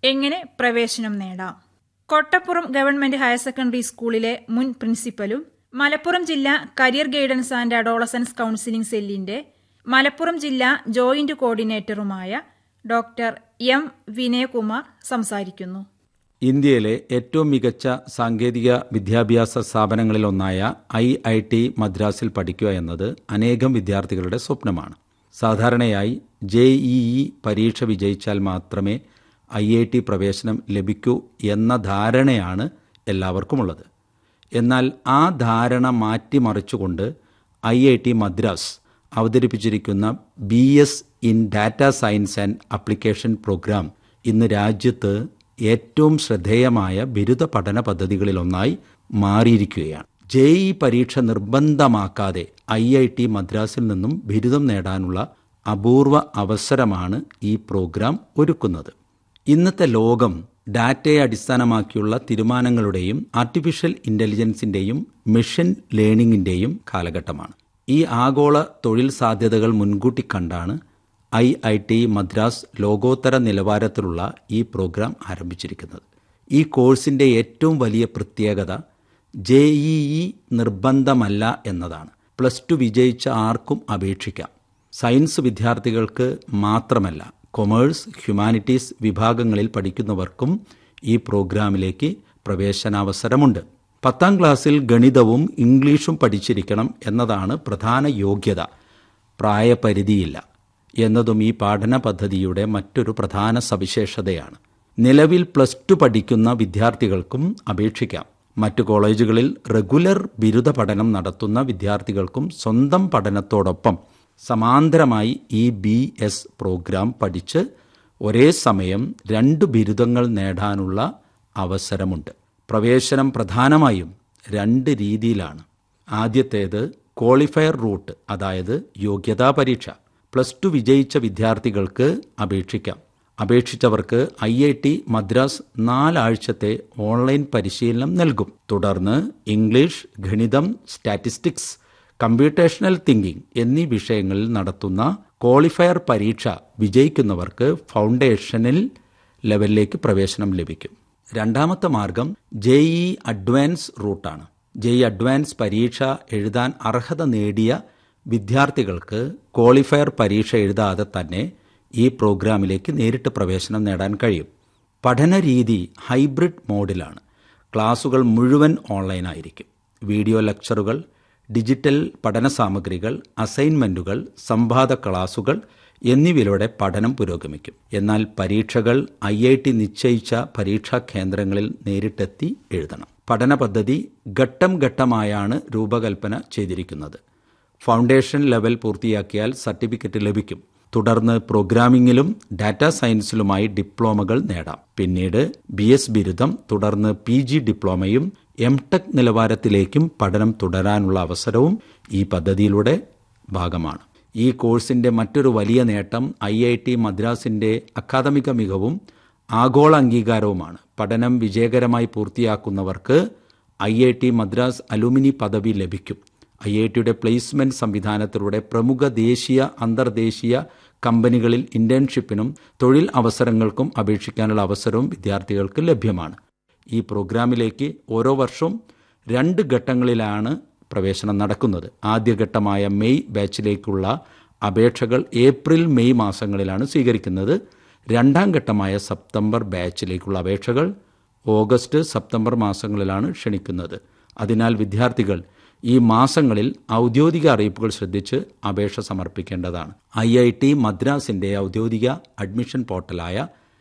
എങ്ങനെ പ്രവേശനം നേടാം കൊട്ടപ്പുറം ഗവൺമെന്റ് ഹയർ സെക്കൻഡറി സ്കൂളിലെ മുൻ പ്രിൻസിപ്പലും മലപ്പുറം ജില്ലാ career guidance and adolescence counselling സെല്ലിന്റെ മലപ്പുറം ജില്ലാ ജോയിന്റ് കോർഡിനേറ്ററുമായ ഡോക്ടർ എം വിനയകുമാർ സംസാരിക്കുന്നു ഇന്ത്യയിലെ ഏറ്റവും മികച്ച സാങ്കേതിക വിദ്യാഭ്യാസ സ്ഥാപനങ്ങളിലൊന്നായ ഐ ഐ ടി മദ്രാസിൽ പഠിക്കുക എന്നത് അനേകം വിദ്യാർത്ഥികളുടെ സ്വപ്നമാണ് സാധാരണയായി ജെ ഇ ഇ പരീക്ഷ വിജയിച്ചാൽ മാത്രമേ ഐ ഐ ടി പ്രവേശനം ലഭിക്കൂ എന്ന ധാരണയാണ് എല്ലാവർക്കുമുള്ളത് എന്നാൽ ആ ധാരണ മാറ്റിമറിച്ചുകൊണ്ട് ഐ ഐ ടി മദ്രാസ് അവതരിപ്പിച്ചിരിക്കുന്ന B S in data science and application programme ഇന്ന് രാജ്യത്ത് ഏറ്റവും ശ്രദ്ധേയമായ ബിരുദ പഠന പദ്ധതികളിലൊന്നായി മാറിയിരിക്കുകയാണ് ജെ ഇ പരീക്ഷ നിർബന്ധമാക്കാതെ ഐ ഐ ടി മദ്രാസിൽ നിന്നും ബിരുദം നേടാനുള്ള അപൂർവ അവസരമാണ് ഈ പ്രോഗ്രാം ഒരുക്കുന്നത് ഇന്നത്തെ ലോകം ഡാറ്റയെ അടിസ്ഥാനമാക്കിയുള്ള തീരുമാനങ്ങളുടെയും ആർട്ടിഫിഷ്യൽ ഇന്റലിജൻസിന്റെയും മെഷീൻ ലേണിംഗിന്റെയും കാലഘട്ടമാണ് ഈ ആഗോള തൊഴിൽ സാധ്യതകൾ മുൻകൂട്ടി കണ്ടാണ് ഐ ഐ ടി മദ്രാസ് ലോകോത്തര നിലവാരത്തിലുള്ള ഈ പ്രോഗ്രാം ആരംഭിച്ചിരിക്കുന്നത് ഈ കോഴ്സിന്റെ ഏറ്റവും വലിയ പ്രത്യേകത ജെ ഇ ഇ നിർബന്ധമല്ല എന്നതാണ് പ്ലസ് ടു വിജയിച്ച ആർക്കും അപേക്ഷിക്കാം സയൻസ് വിദ്യാർത്ഥികൾക്ക് മാത്രമല്ല കൊമേഴ്സ് ഹ്യൂമാനിറ്റീസ് വിഭാഗങ്ങളിൽ പഠിക്കുന്നവർക്കും ഈ പ്രോഗ്രാമിലേക്ക് പ്രവേശനാവസരമുണ്ട് പത്താം ക്ലാസ്സിൽ ഗണിതവും ഇംഗ്ലീഷും പഠിച്ചിരിക്കണം എന്നതാണ് പ്രധാന യോഗ്യത പ്രായപരിധിയില്ല എന്നതും ഈ പഠന പദ്ധതിയുടെ മറ്റൊരു പ്രധാന സവിശേഷതയാണ് നിലവിൽ പ്ലസ് ടു പഠിക്കുന്ന വിദ്യാർത്ഥികൾക്കും അപേക്ഷിക്കാം മറ്റു കോളേജുകളിൽ റെഗുലർ ബിരുദ പഠനം നടത്തുന്ന വിദ്യാർത്ഥികൾക്കും സ്വന്തം പഠനത്തോടൊപ്പം സമാന്തരമായി ഈ ബി എസ് പ്രോഗ്രാം പഠിച്ച് ഒരേ സമയം രണ്ട് ബിരുദങ്ങൾ നേടാനുള്ള അവസരമുണ്ട് പ്രവേശനം പ്രധാനമായും രണ്ട് രീതിയിലാണ് ആദ്യത്തേത് ക്വാളിഫയർ റൂട്ട് അതായത് യോഗ്യതാ പരീക്ഷ പ്ലസ് ടു വിജയിച്ച വിദ്യാർത്ഥികൾക്ക് അപേക്ഷിക്കാം അപേക്ഷിച്ചവർക്ക് ഐ ഐ ടി മദ്രാസ് നാലാഴ്ചത്തെ ഓൺലൈൻ പരിശീലനം നൽകും തുടർന്ന് ഇംഗ്ലീഷ് ഗണിതം സ്റ്റാറ്റിസ്റ്റിക്സ് കമ്പ്യൂട്ടേഷണൽ തിങ്കിംഗ് എന്നീ വിഷയങ്ങളിൽ നടത്തുന്ന ക്വാളിഫയർ പരീക്ഷ വിജയിക്കുന്നവർക്ക് ഫൗണ്ടേഷനിൽ ലെവലിലേക്ക് പ്രവേശനം ലഭിക്കും രണ്ടാമത്തെ മാർഗം ജെ ഇ അഡ്വാൻസ് റൂട്ടാണ് ജെ ഇ അഡ്വാൻസ് പരീക്ഷ എഴുതാൻ അർഹത നേടിയ വിദ്യാർത്ഥികൾക്ക് ക്വാളിഫയർ പരീക്ഷ എഴുതാതെ തന്നെ ഈ പ്രോഗ്രാമിലേക്ക് നേരിട്ട് പ്രവേശനം നേടാൻ കഴിയും പഠനരീതി ഹൈബ്രിഡ് മോഡിലാണ് ക്ലാസുകൾ മുഴുവൻ ഓൺലൈനായിരിക്കും വീഡിയോ ലെക്ചറുകൾ ഡിജിറ്റൽ പഠന സാമഗ്രികൾ അസൈൻമെന്റുകൾ സംവാദ ക്ലാസുകൾ എന്നിവയിലൂടെ പഠനം പുരോഗമിക്കും എന്നാൽ പരീക്ഷകൾ ഐ ഐ ടി നിശ്ചയിച്ച പരീക്ഷാ കേന്ദ്രങ്ങളിൽ നേരിട്ടെത്തി എഴുതണം പഠന പദ്ധതി ഘട്ടം ഘട്ടമായാണ് രൂപകൽപ്പന ചെയ്തിരിക്കുന്നത് ഫൗണ്ടേഷൻ ലെവൽ പൂർത്തിയാക്കിയാൽ സർട്ടിഫിക്കറ്റ് ലഭിക്കും തുടർന്ന് പ്രോഗ്രാമിംഗിലും ഡാറ്റാ സയൻസിലുമായി ഡിപ്ലോമകൾ നേടാം പിന്നീട് ബി എസ് ബിരുദം തുടർന്ന് പി ജി ഡിപ്ലോമയും എം ടെക് നിലവാരത്തിലേക്കും പഠനം തുടരാനുള്ള അവസരവും ഈ പദ്ധതിയിലൂടെ ഭാഗമാണ് ഈ കോഴ്സിന്റെ മറ്റൊരു വലിയ നേട്ടം ഐ ഐ ടി മദ്രാസിന്റെ അക്കാദമിക മികവും ആഗോള അംഗീകാരവുമാണ് പഠനം വിജയകരമായി പൂർത്തിയാക്കുന്നവർക്ക് I I T Madras alumni പദവി ലഭിക്കും ഐ ഐ ടിയുടെ പ്ലേസ്മെന്റ് സംവിധാനത്തിലൂടെ പ്രമുഖ ദേശീയ അന്തർദേശീയ കമ്പനികളിൽ ഇന്റേൺഷിപ്പിനും തൊഴിൽ അവസരങ്ങൾക്കും അപേക്ഷിക്കാനുള്ള അവസരവും വിദ്യാർത്ഥികൾക്ക് ലഭ്യമാണ് ഈ പ്രോഗ്രാമിലേക്ക് ഓരോ വർഷവും രണ്ട് ഘട്ടങ്ങളിലാണ് പ്രവേശനം നടക്കുന്നത് ആദ്യഘട്ടമായ മെയ് ബാച്ചിലേക്കുള്ള അപേക്ഷകൾ ഏപ്രിൽ മെയ് മാസങ്ങളിലാണ് സ്വീകരിക്കുന്നത് രണ്ടാം ഘട്ടമായ സെപ്റ്റംബർ ബാച്ചിലേക്കുള്ള അപേക്ഷകൾ ഓഗസ്റ്റ് സെപ്റ്റംബർ മാസങ്ങളിലാണ് ക്ഷണിക്കുന്നത് അതിനാൽ വിദ്യാർത്ഥികൾ ഈ മാസങ്ങളിൽ ഔദ്യോഗിക അറിയിപ്പുകൾ ശ്രദ്ധിച്ച് അപേക്ഷ സമർപ്പിക്കേണ്ടതാണ് ഐ ഐ ടി മദ്രാസിന്റെ ഔദ്യോഗിക അഡ്മിഷൻ പോർട്ടലായ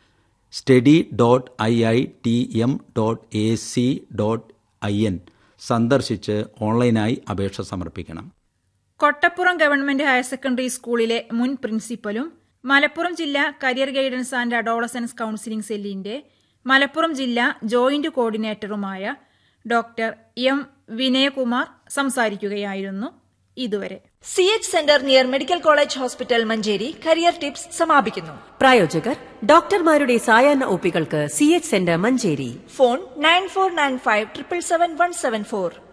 study dot I I T M dot A C dot I N സന്ദർശിച്ച് ഓൺലൈനായി അപേക്ഷ സമർപ്പിക്കണം കൊട്ടപ്പുറം ഗവൺമെന്റ് ഹയർ സെക്കൻഡറി സ്കൂളിലെ മുൻ പ്രിൻസിപ്പലും മലപ്പുറം ജില്ലാ career guidance and adolescence counselling സെല്ലിന്റെ മലപ്പുറം ജില്ലാ ജോയിന്റ് കോർഡിനേറ്ററുമായ ഡോക്ടർ എം വിനയകുമാർ സംസാരിക്കുകയായിരുന്നു ഇതുവരെ C H centre near medical college hospital Manjeri career tips സമാപിക്കുന്നു പ്രായോജകർ ഡോക്ടർമാരുടെ സായാഹ്ന ഒപ്പികൾക്ക് C H centre Manjeri phone nine four nine five triple seven one seven four